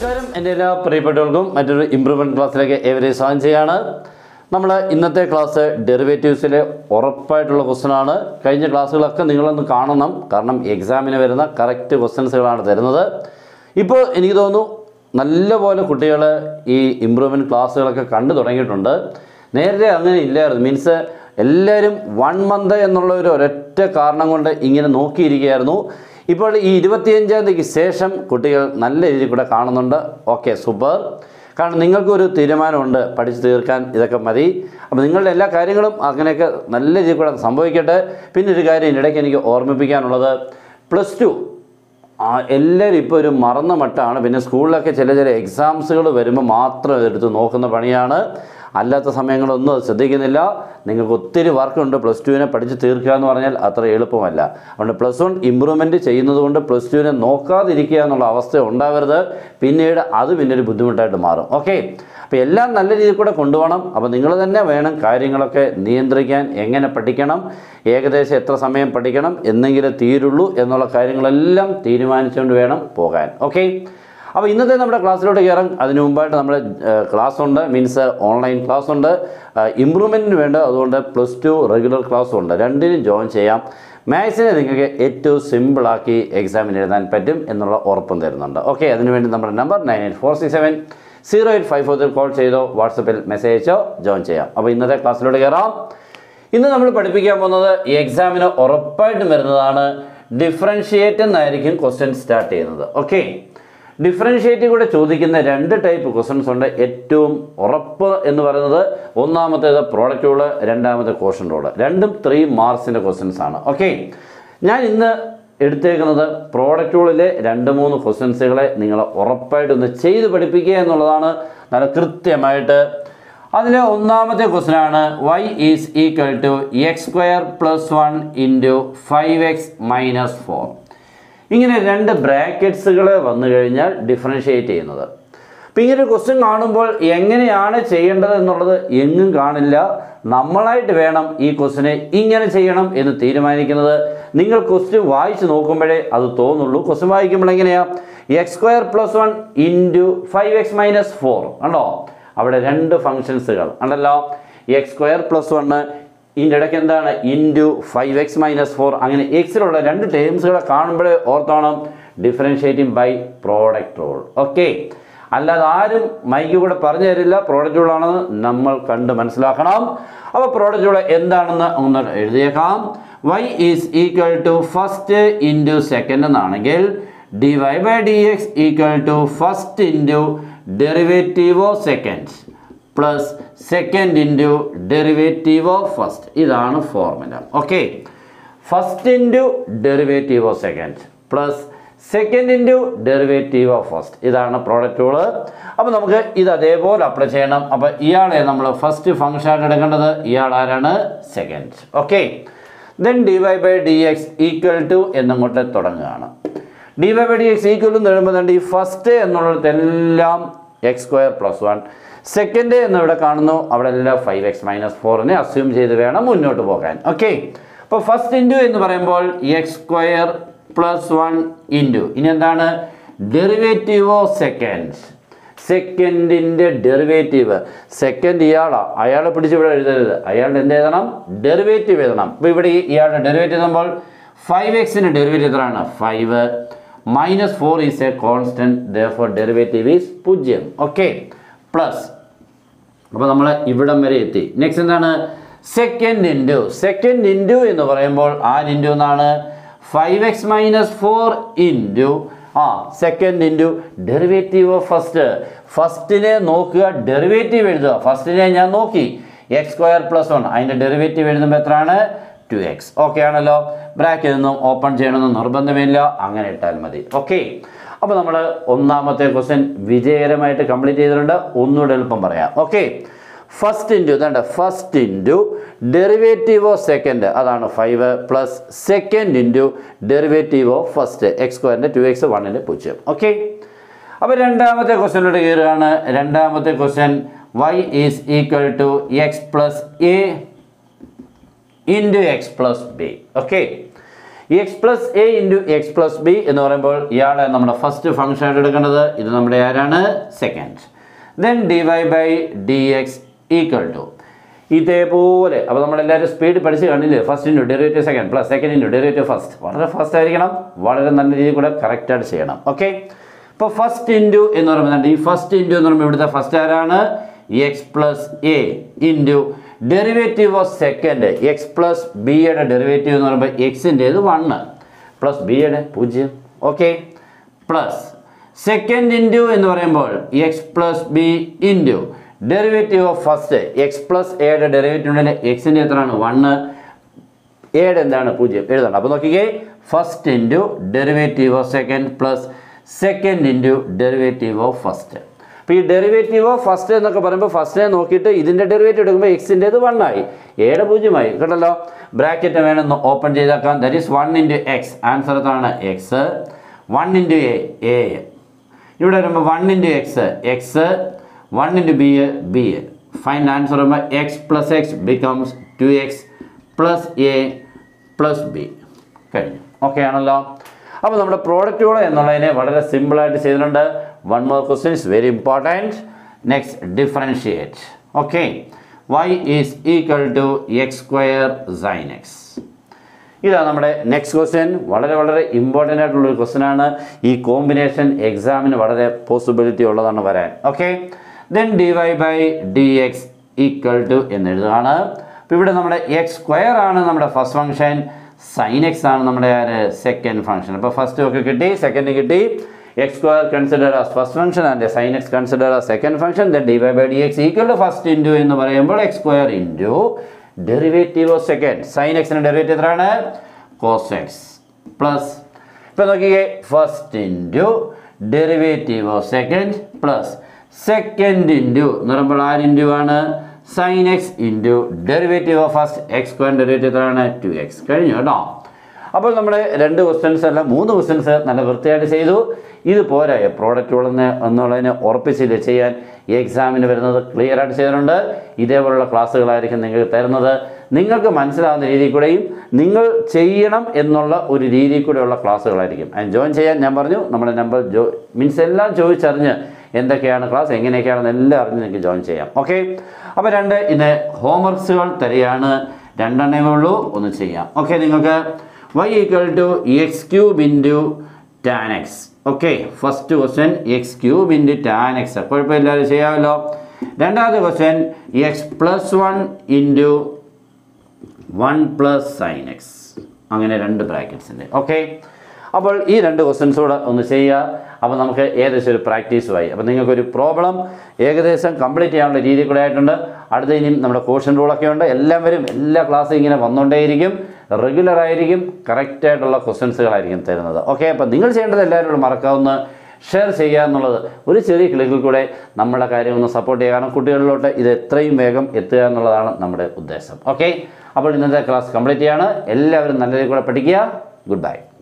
നമസ്കാരം എൻ്റെ എല്ലാ പ്രിയപ്പെട്ടവർക്കും മറ്റൊരു ഇമ്പ്രൂവ്മെൻറ്റ് ക്ലാസ്സിലേക്ക് ഏവരെയും സ്വാഗതം ചെയ്യാണ് നമ്മൾ ഇന്നത്തെ ക്ലാസ് ഡെറിവേറ്റീവ്സിലെ ഉറപ്പായിട്ടുള്ള ക്വസ്റ്റനാണ് കഴിഞ്ഞ ക്ലാസ്സുകളൊക്കെ നിങ്ങളൊന്ന് കാണണം കാരണം എക്സാമിന് വരുന്ന കറക്റ്റ് ക്വസ്റ്റൻസുകളാണ് തരുന്നത് ഇപ്പോൾ എനിക്ക് തോന്നുന്നു നല്ലപോലെ കുട്ടികൾ ഈ ഇമ്പ്രൂവ്മെൻറ്റ് ക്ലാസ്സുകളൊക്കെ കണ്ടു തുടങ്ങിയിട്ടുണ്ട് നേരത്തെ അങ്ങനെ ഇല്ലായിരുന്നു മീൻസ് എല്ലാവരും വൺ മന്ത് എന്നുള്ള ഒരു ഒരൊറ്റ കാരണം കൊണ്ട് ഇങ്ങനെ നോക്കിയിരിക്കുകയായിരുന്നു ഇപ്പോൾ ഈ ഇരുപത്തിയഞ്ചാം തീയതിക്ക് ശേഷം കുട്ടികൾ നല്ല രീതിയിൽ കൂടെ കാണുന്നുണ്ട് ഓക്കെ സൂപ്പർ കാരണം നിങ്ങൾക്കൊരു തീരുമാനമുണ്ട് പഠിച്ചു തീർക്കാൻ ഇതൊക്കെ മതി അപ്പോൾ നിങ്ങളുടെ എല്ലാ കാര്യങ്ങളും അങ്ങനെയൊക്കെ നല്ല രീതിയിൽ കൂടെ സംഭവിക്കട്ടെ പിന്നെ ഒരു കാര്യം ഇതിനിടയ്ക്ക് എനിക്ക് ഓർമ്മിപ്പിക്കാനുള്ളത് പ്ലസ് ടു ആ എല്ലാവരും ഇപ്പോൾ ഒരു മറന്ന മട്ടാണ് പിന്നെ സ്കൂളിലൊക്കെ ചില ചില എക്സാംസുകൾ വരുമ്പോൾ മാത്രം ഇതെടുത്ത് നോക്കുന്ന പണിയാണ് അല്ലാത്ത സമയങ്ങളൊന്നും അത് ശ്രദ്ധിക്കുന്നില്ല നിങ്ങൾക്ക് ഒത്തിരി വർക്കുണ്ട് പ്ലസ് ടുവിനെ പഠിച്ച് തീർക്കുക എന്ന് പറഞ്ഞാൽ അത്ര എളുപ്പമല്ല അതുകൊണ്ട് പ്ലസ് വൺ ഇമ്പ്രൂവ്മെൻറ്റ് ചെയ്യുന്നത് കൊണ്ട് പ്ലസ് ടുവിനെ നോക്കാതിരിക്കുക എന്നുള്ള അവസ്ഥ ഉണ്ടാവരുത് പിന്നീട് അത് പിന്നെ ഒരു ബുദ്ധിമുട്ടായിട്ട് മാറും ഓക്കെ അപ്പോൾ എല്ലാം നല്ല രീതിയിൽ കൂടെ കൊണ്ടുപോകണം അപ്പോൾ നിങ്ങൾ തന്നെ വേണം കാര്യങ്ങളൊക്കെ നിയന്ത്രിക്കാൻ എങ്ങനെ പഠിക്കണം ഏകദേശം എത്ര സമയം പഠിക്കണം എന്നെങ്കിലും തീരുള്ളൂ എന്നുള്ള കാര്യങ്ങളെല്ലാം തീരുമാനിച്ചുകൊണ്ട് വേണം പോകാൻ ഓക്കെ അപ്പോൾ ഇന്നത്തെ നമ്മുടെ ക്ലാസ്സിലോട്ട് കയറാം അതിന് മുമ്പായിട്ട് നമ്മുടെ ക്ലാസ് ഉണ്ട് മീൻസ് ഓൺലൈൻ ക്ലാസ് ഉണ്ട് ഇമ്പ്രൂവ്മെൻറ്റിന് വേണ്ട അതുകൊണ്ട് പ്ലസ് ടു റെഗുലർ ക്ലാസ്സും ഉണ്ട് രണ്ടിനും ജോയിൻ ചെയ്യാം മാത്സിനെ നിങ്ങൾക്ക് ഏറ്റവും സിമ്പിളാക്കി എക്സാമിന് എഴുതാൻ പറ്റും എന്നുള്ള ഉറപ്പും തരുന്നുണ്ട് ഓക്കെ അതിനുവേണ്ടി നമ്മുടെ number nine eight four six seven zero eight five ഫോറിൽ കോൾ ചെയ്തോ വാട്സപ്പിൽ മെസ്സേജ് അയച്ചോ ജോയിൻ ചെയ്യാം അപ്പോൾ ഇന്നത്തെ ക്ലാസ്സിലോട്ട് കയറാം ഇന്ന് നമ്മൾ പഠിപ്പിക്കാൻ പോകുന്നത് ഈ എക്സാമിന് ഉറപ്പായിട്ടും വരുന്നതാണ് ഡിഫറൻഷിയേറ്റ് എന്നായിരിക്കും ക്വസ്റ്റ്യൻ സ്റ്റാർട്ട് ചെയ്യുന്നത് ഓക്കെ ഡിഫറൻഷിയേറ്റ് കൂടെ ചോദിക്കുന്ന രണ്ട് ടൈപ്പ് ക്വസ്റ്റ്യൻസ് ഉണ്ട് ഏറ്റവും ഉറപ്പ് എന്ന് പറയുന്നത് ഒന്നാമത്തേത് പ്രോഡക്റ്റ് റൂള് രണ്ടാമത്തെ ക്വസ്റ്റ്യൻ റൂള് രണ്ടും ത്രീ മാർക്സിൻ്റെ ക്വസ്റ്റ്യൻസ് ആണ് ഓക്കെ ഞാൻ ഇന്ന് എടുത്തേക്കുന്നത് പ്രോഡക്റ്റ് റൂളിലെ രണ്ട് മൂന്ന് ക്വസ്റ്റ്യൻസുകളെ നിങ്ങൾ ഉറപ്പായിട്ടൊന്ന് ചെയ്ത് പഠിപ്പിക്കുക എന്നുള്ളതാണ് നല്ല കൃത്യമായിട്ട് അതിലെ ഒന്നാമത്തെ ക്വസ്റ്റ്യൻ ആണ് y is equal to x square plus one into five x minus four ഇങ്ങനെ രണ്ട് ബ്രാക്കറ്റ്സുകൾ വന്നു കഴിഞ്ഞാൽ ഡിഫറൻഷിയേറ്റ് ചെയ്യുന്നത് അപ്പം ഇങ്ങനെ ഒരു ക്വസ്റ്റ്യൻ കാണുമ്പോൾ എങ്ങനെയാണ് ചെയ്യേണ്ടത് എന്നുള്ളത് എങ്ങും കാണില്ല നമ്മളായിട്ട് വേണം ഈ ക്വസ്റ്റിനെ ഇങ്ങനെ ചെയ്യണം എന്ന് തീരുമാനിക്കുന്നത് നിങ്ങൾ ക്വസ്റ്റ്യൻ വായിച്ച് നോക്കുമ്പോഴേ അത് തോന്നുള്ളൂ ക്വസ്റ്റ്യൻ വായിക്കുമ്പോൾ എങ്ങനെയാണ് x square plus one into five x minus four കണ്ടോ അവിടെ രണ്ട് ഫങ്ഷൻസുകൾ ഉണ്ടല്ലോ എക്സ് സ്ക്വയർ പ്ലസ് വണ്ണ് ഇതിൻ്റെ ഇടയ്ക്ക് എന്താണ് into five x minus four അങ്ങനെ എക്സിലുള്ള രണ്ട് ടേംസുകളെ കാണുമ്പോഴേ ഓർത്തോണം differentiating by product rule okay അല്ലാതെ ആരും മൈക്ക് കൂടെ പറഞ്ഞു തരില്ല പ്രോഡക്റ്റ് റൂൾ ആണെന്ന് നമ്മൾ കണ്ട് മനസ്സിലാക്കണം അപ്പോൾ പ്രോഡക്റ്റ് റൂൾ എന്താണെന്ന് ഒന്ന് എഴുതിയേക്കാം y is equal to first into second എന്നാണെങ്കിൽ d y by d x equal to first into derivative of second plus second into derivative of first ഇതാണ് formula okay first into derivative of second plus second into derivative of first ഇതാണ് product rule അപ്പോൾ നമുക്ക് ഇത് അതേപോലെ apply ചെയ്യണം അപ്പോൾ ഇയാളെ നമ്മൾ ഫസ്റ്റ് ഫംഗ്ഷൻ ആയിട്ട് എടുക്കേണ്ടത് ഇയാൾ ആരാണ് second okay then d y by d x equal to എന്നങ്ങോട്ട് തുടങ്ങുകയാണ് d y by d x equal എന്ന് എഴുതുമ്പോൾ ഈ ഫസ്റ്റ് എന്നുള്ളിടത്തെല്ലാം x square plus one second എന്നിവിടെ കാണുന്നു അവിടെ എല്ലാം ഫൈവ് എക്സ് മൈനസ് ഫോറിനെ അസ്യൂം ചെയ്ത് വേണം മുന്നോട്ട് പോകാൻ ഓക്കെ അപ്പോൾ ഫസ്റ്റ് ഇൻറ്റു എന്ന് പറയുമ്പോൾ x square plus one into ഇനി എന്താണ് ഡെറിവേറ്റീവ് ഓഫ് സെക്കൻഡ് സെക്കൻഡിൻ്റെ ഡെറിവേറ്റീവ് സെക്കൻഡ് ഇയാളാ അയാളെ പിടിച്ച് ഇവിടെ എഴുതരുത് അയാളുടെ എന്ത് എഴുതണം ഡെറിവേറ്റീവ് എഴുതണം അപ്പോൾ ഇവിടെ ഈ ഇയാളുടെ ഡെറിവേറ്റീവ് എഴുതുമ്പോൾ ഫൈവ് എക്സിൻ്റെ ഡെറിവേറ്റീവ് എത്രയാണ് five minus four is a constant the four derivative is പൂജ്യം ഓക്കെ പ്ലസ് അപ്പോൾ നമ്മൾ ഇവിടം വരെ എത്തി നെക്സ്റ്റ് എന്താണ് സെക്കൻഡ് ഇൻറ്റു സെക്കൻഡ് ഇൻറ്റു എന്ന് പറയുമ്പോൾ ആര് ഇൻറ്റു എന്നാണ് five x minus four into ആ second into derivative of first ഫസ്റ്റിനെ നോക്കുക ഡെറിവേറ്റീവ് എഴുതുക ഫസ്റ്റിനെ ഞാൻ നോക്കി എക്സ് സ്ക്വയർ പ്ലസ് വൺ അതിൻ്റെ ഡെറിവേറ്റീവ് എഴുതുമ്പോൾ എത്രയാണ് ടു എക്സ് ഓക്കെ ആണല്ലോ ബ്രാക്കിൽ നിന്നും ഓപ്പൺ ചെയ്യണമെന്ന് നിർബന്ധമില്ല അങ്ങനെ ഇട്ടാൽ മതി ഓക്കെ അപ്പോൾ നമ്മൾ ഒന്നാമത്തെ ക്വസ്റ്റ്യൻ വിജയകരമായിട്ട് കംപ്ലീറ്റ് ചെയ്തിട്ടുണ്ട് ഒന്നുകൂടെ എളുപ്പം പറയാം ഓക്കെ ഫസ്റ്റ് ഇൻറ്റു ഇതാണ്ട് first into derivative of second അതാണ് five plus second into derivative of first x സ്ക്വയറിൻ്റെ ടു എക്സ് വണ്ണിൻ്റെ പൂജ്യം ഓക്കെ അപ്പോൾ രണ്ടാമത്തെ ക്വസ്റ്റ്യനിലോട്ട് കയറുകയാണ് രണ്ടാമത്തെ question y is equal to x plus a into x plus b okay ഈ x plus a into x plus b എന്ന് പറയുമ്പോൾ ഇയാളെ നമ്മുടെ ഫസ്റ്റ് ഫംഗ്ഷൻ ആയിട്ട് എടുക്കേണ്ടത് ഇത് നമ്മുടെ ആരാണ് second then d y by d x equal to ഇതേപോലെ അപ്പോൾ നമ്മളെല്ലാവരും സ്പീഡ് പഠിച്ച് കണ്ടില്ലേ first into derivative second plus second into derivative first വളരെ ഫാസ്റ്റ് ആയിരിക്കണം വളരെ നല്ല രീതിയിൽ കൂടെ കറക്റ്റായിട്ട് ചെയ്യണം ഓക്കെ ഇപ്പോൾ ഫസ്റ്റ് ഇൻറ്റു എന്ന് പറയുമ്പോൾ ഈ ഫസ്റ്റ് ഇൻറ്റു എന്ന് പറയുമ്പോൾ ഇവിടുത്തെ ഫസ്റ്റ് ആരാണ് x plus a into derivative of second x plus ബിയുടെ ഡെറിവേറ്റീവ് എന്ന് പറയുമ്പോൾ എക്സിൻ്റേത് വണ്ണ് പ്ലസ് ബിയുടെ പൂജ്യം ഓക്കെ പ്ലസ് സെക്കൻഡ് ഇൻറ്റു എന്ന് പറയുമ്പോൾ x plus b into derivative of first x plus എയുടെ ഡെറിവേറ്റീവ് ഉണ്ടെങ്കിൽ എക്സിൻ്റെ എത്രയാണ് വണ്ണ് എയുടെ എന്താണ് പൂജ്യം എഴുതണം അപ്പോൾ നോക്കിക്കേ first into derivative of second plus second into derivative of first അപ്പോൾ ഈ ഡെറിവേറ്റീവ് ഓഫ് ഫസ്റ്റ് എന്നൊക്കെ പറയുമ്പോൾ ഫസ്റ്റിനെ നോക്കിയിട്ട് ഇതിൻ്റെ ഡെറിവേറ്റീവ് എടുക്കുമ്പോൾ എക്സിൻ്റേത് വൺ ആയി എയുടെ പൂജ്യമായി കേട്ടല്ലോ ബ്രാക്കറ്റ് വേണമെന്ന് ഓപ്പൺ ചെയ്തേക്കാം that is one into x answer എത്രയാണ് x one into a a ഇവിടെ വരുമ്പോൾ one into x x one into b b fine answer വരുമ്പോൾ x plus x becomes two x plus a plus b കഴിഞ്ഞു okay ആണല്ലോ അപ്പോൾ നമ്മുടെ പ്രോഡക്റ്റുകൾ എന്നുള്ളതിനെ വളരെ സിമ്പിളായിട്ട് ചെയ്തിട്ടുണ്ട് one more question is very important next differentiate okay y is equal to x square sine x ഇതാണ് നമ്മുടെ നെക്സ്റ്റ് ക്വസ്റ്റ്യൻ വളരെ വളരെ ഇമ്പോർട്ടൻ്റ് ആയിട്ടുള്ളൊരു ക്വസ്റ്റ്യൻ ആണ് ഈ കോമ്പിനേഷൻ എക്സാമിന് വളരെ പോസിബിലിറ്റി ഉള്ളതാണ് വരാൻ okay then d y by d x equal to എന്നെഴുതുകയാണ് അപ്പോൾ ഇവിടെ നമ്മുടെ എക്സ് സ്ക്വയർ ആണ് നമ്മുടെ ഫസ്റ്റ് ഫംഗ്ഷൻ സൈൻ എക്സ് ആണ് നമ്മുടെ ആര് സെക്കൻഡ് ഫംഗ്ഷൻ അപ്പോൾ ഫസ്റ്റ് ഒക്കെ കിട്ടി സെക്കൻഡ് കിട്ടി x square consider as first function and sine x consider as second function then d y by d x equal to first into എന്ന് പറയുമ്പോൾ x square into derivative of second sine എക്സിന് derivative എത്രയാണ് cos x plus ഇപ്പോൾ നോക്കിയേ first into derivative of second plus second into എന്ന് പറയുമ്പോൾ ആര് into ആണ് sine x into derivative of first x square derivative എത്രയാണ് ടു എക്സ് കഴിഞ്ഞു കേട്ടോ അപ്പോൾ നമ്മുടെ രണ്ട് ക്വസ്റ്റ്യൻസ് അല്ല മൂന്ന് ക്വസ്റ്റ്യൻസ് നല്ല വൃത്തിയായിട്ട് ചെയ്തു ഇത് പോരായോ പ്രോഡക്റ്റുകളെന്ന് എന്നുള്ളതിനെ ഉറപ്പിച്ചില്ല ചെയ്യാൻ ഈ എക്സാമിന് വരുന്നത് ക്ലിയർ ആയിട്ട് ചെയ്തിട്ടുണ്ട് ഇതേപോലുള്ള ക്ലാസ്സുകളായിരിക്കും നിങ്ങൾക്ക് തരുന്നത് നിങ്ങൾക്ക് മനസ്സിലാവുന്ന രീതിയിൽ കൂടെയും നിങ്ങൾ ചെയ്യണം എന്നുള്ള ഒരു രീതിയിൽ കൂടെയുള്ള ക്ലാസ്സുകളായിരിക്കും അതിന് ജോയിൻ ചെയ്യാൻ ഞാൻ പറഞ്ഞു നമ്മുടെ നമ്പർ ജോ മീൻസ് എല്ലാം ചോദിച്ചറിഞ്ഞ് എന്തൊക്കെയാണ് ക്ലാസ് എങ്ങനെയൊക്കെയാണെന്ന് എല്ലാം അറിഞ്ഞ് നിങ്ങൾക്ക് ജോയിൻ ചെയ്യാം ഓക്കെ അപ്പോൾ രണ്ട് ഇന്ന് ഹോംവർക്സുകൾ തരികയാണ് രണ്ടെണ്ണമേ ഉള്ളൂ ഒന്ന് ചെയ്യാം ഓക്കെ നിങ്ങൾക്ക് y equal to x cube into tan x okay first question x cube into tan x കുഴപ്പമില്ലാതെ ചെയ്യാമല്ലോ രണ്ടാമത്തെ question x plus one into one plus sine x അങ്ങനെ രണ്ട് ബ്രാക്കറ്റ്സിൻ്റെ ഓക്കെ അപ്പോൾ ഈ രണ്ട് ക്വസ്റ്റ്യൻസ് കൂടെ ഒന്ന് ചെയ്യുക അപ്പോൾ നമുക്ക് ഏകദേശം ഒരു പ്രാക്ടീസുമായി അപ്പോൾ നിങ്ങൾക്കൊരു പ്രോബ്ലം ഏകദേശം കംപ്ലീറ്റ് ചെയ്യാനുള്ള രീതി കൂടെ ആയിട്ടുണ്ട് അടുത്ത ഇനിയും നമ്മുടെ കോഷൻ റൂളൊക്കെ ഉണ്ട് എല്ലാം വരും എല്ലാ ക്ലാസ്സും ഇങ്ങനെ വന്നുകൊണ്ടേയിരിക്കും റെഗുലർ ആയിരിക്കും കറക്റ്റായിട്ടുള്ള ക്വസ്റ്റ്യൻസുകളായിരിക്കും തരുന്നത് ഓക്കെ അപ്പോൾ നിങ്ങൾ ചെയ്യേണ്ടത് എല്ലാവരോടും മറക്കാവുന്ന ഷെയർ ചെയ്യുക എന്നുള്ളത് ഒരു ചെറിയ ക്ലിക്കിൽ കൂടെ നമ്മുടെ കാര്യം ഒന്ന് സപ്പോർട്ട് ചെയ്യുക കാരണം കുട്ടികളിലോട്ട് ഇത് എത്രയും വേഗം എത്തുക എന്നുള്ളതാണ് നമ്മുടെ ഉദ്ദേശം ഓക്കെ അപ്പോൾ ഇന്നത്തെ ക്ലാസ് കംപ്ലീറ്റ് ചെയ്യാണ് എല്ലാവരും നല്ല രീതിയിൽ കൂടെ പഠിക്കുക ഗുഡ് ബൈ